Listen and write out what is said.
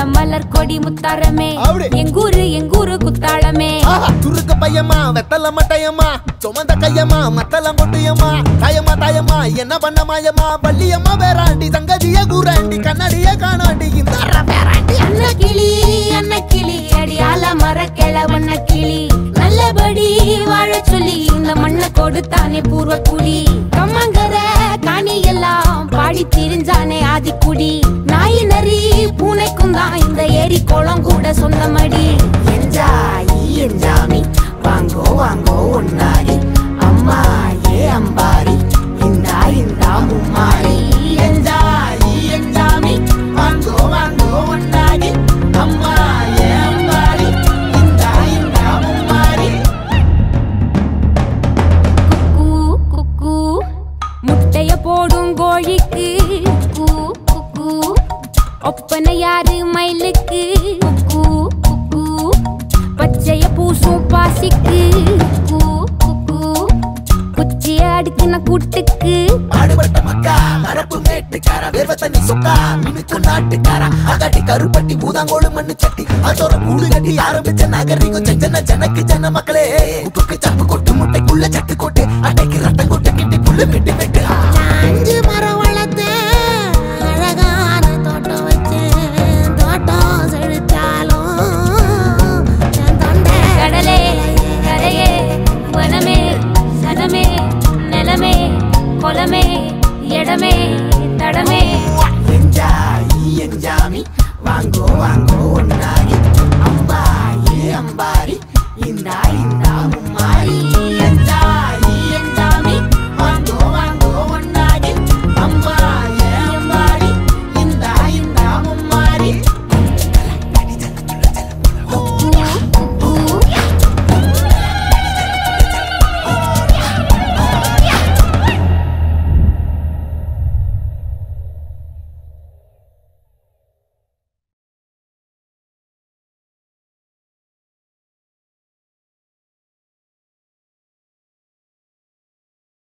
மலர் கொடி முத்தாரமே அப்படி. எங்கூரு எங்கூரு குத்தாளமே ஆஹா, துருக்கு பையம்மா வெத்தல மட்டையம்மா சுமந்த கையம்மா மத்தல கொட்டியம்மா தாயம்மா தாயம்மா என்ன பண்ண மாயம்மா பள்ளியம்மா வேறாண்டி சங்கதிய கூறாண்டி கண்ணாடிய காணாண்டி இந்த வேறாண்டி அன்ன கிளி அன்ன கிளி அடியால மர கிழவண்ண கிளி நல்லபடி வாழ சொல்லி இந்த மண்ணை கொடுத்தானே பூர்வ குடி கம்மங்கர காணி எல்லாம் பாடி திரிஞ்சானே ஆதிக்குடி நாய் நரி பூனைக்கும் தான் இந்த ஏரி குளம் கூட சொந்தமடி என்ஜாய் என்ஜாமி வாங்கோ வாங்கோ ஒன்னாரி அம்மா ஏ அம்பாரி இந்தா இந்தா மும்மாரி என்ஜாய் என்ஜாமி வாங்கோ வாங்கோ ஒன்னாரி அம்மா ஏ அம்பாரி இந்தா இந்தா மும்மாரி குக்கு குக்கு முட்டைய போடும் கோழிக்கு குக்கு குக்கு ஒப்பனை யாரு மயிலுக்கு குக்கு குக்கு பச்சைய பூசும் பாசிக்கு குக்கு குக்கு குச்சிய அடுக்கின கூட்டுக்கு பாடுபட்ட மக்கா மரப்பு மேட்டுக்கார வேர்வ தண்ணி சொக்கா மினுக்கு நாட்டுக்கார அகாட்டி கருப்பட்டி பூதாங்கோடு மண்ணு சட்டி அதோட கூடு கட்டி ஆரம்பிச்ச நாகரிகம் செஞ்சன ஜனக்கு ஜன மக்களே உப்புக்கு சப்பு கொட்டு முட்டைக்குள்ள சட்டு கொட்டு அட்டைக்கு ரத்தம் கொட்டு கிட்டி புல்லு வெட்டு வெட்டு ஆ